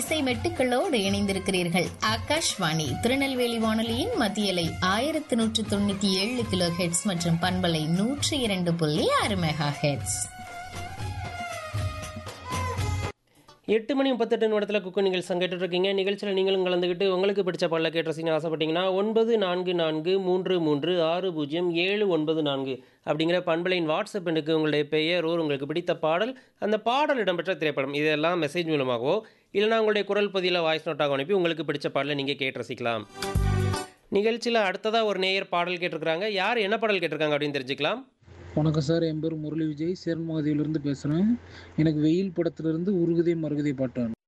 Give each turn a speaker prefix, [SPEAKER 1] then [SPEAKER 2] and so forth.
[SPEAKER 1] இசை மெட்டுக்களோடு இணைந்திருக்கிறீர்கள் ஆகாஷ்வாணி திருநெல்வேலி வானொலியின் மத்தியலை ஆயிரத்தி நூற்று தொண்ணூத்தி ஏழு கிலோ ஹெட்ஸ் மற்றும் பண்பலை நூற்றி இரண்டு புள்ளி ஆறு மெகா ஹெட்ஸ்
[SPEAKER 2] எட்டு மணி முப்பத்தெட்டு நிமிடத்தில் குக்கு நிகழ்ச்சி கேட்டுட்டு இருக்கீங்க நிகழ்ச்சியில் நீங்களும் கலந்துக்கிட்டு உங்களுக்கு பிடிச்ச பாடல கேட்டு ரசிங்க ஆசைப்பட்டீங்கன்னா ஒன்பது நான்கு நான்கு மூன்று மூன்று ஆறு பூஜ்ஜியம் ஏழு ஒன்பது நான்கு அப்படிங்கிற பண்பலையின் வாட்ஸ்அப் எண்ணுக்கு உங்களுடைய பெயர் ஊர் உங்களுக்கு பிடித்த பாடல் அந்த பாடல் இடம்பெற்ற திரைப்படம் இதெல்லாம் மெசேஜ் மூலமாகவோ இல்லைனா உங்களுடைய குரல் பதியில் வாய்ஸ் நோட்டாக அனுப்பி உங்களுக்கு பிடிச்ச பாடலை நீங்கள் கேட்டு ரசிக்கலாம் நிகழ்ச்சியில் அடுத்ததாக ஒரு நேயர் பாடல் கேட்டிருக்கிறாங்க யார் என்ன பாடல் கேட்டிருக்காங்க அப்படின்னு தெரிஞ்சுக்கலாம்
[SPEAKER 3] வணக்கம் சார் என் பேர் முரளி விஜய் சேரன்மகதியிலிருந்து பேசுகிறேன் எனக்கு வெயில் படத்திலிருந்து உருகுதே மருகுதே பாட்டு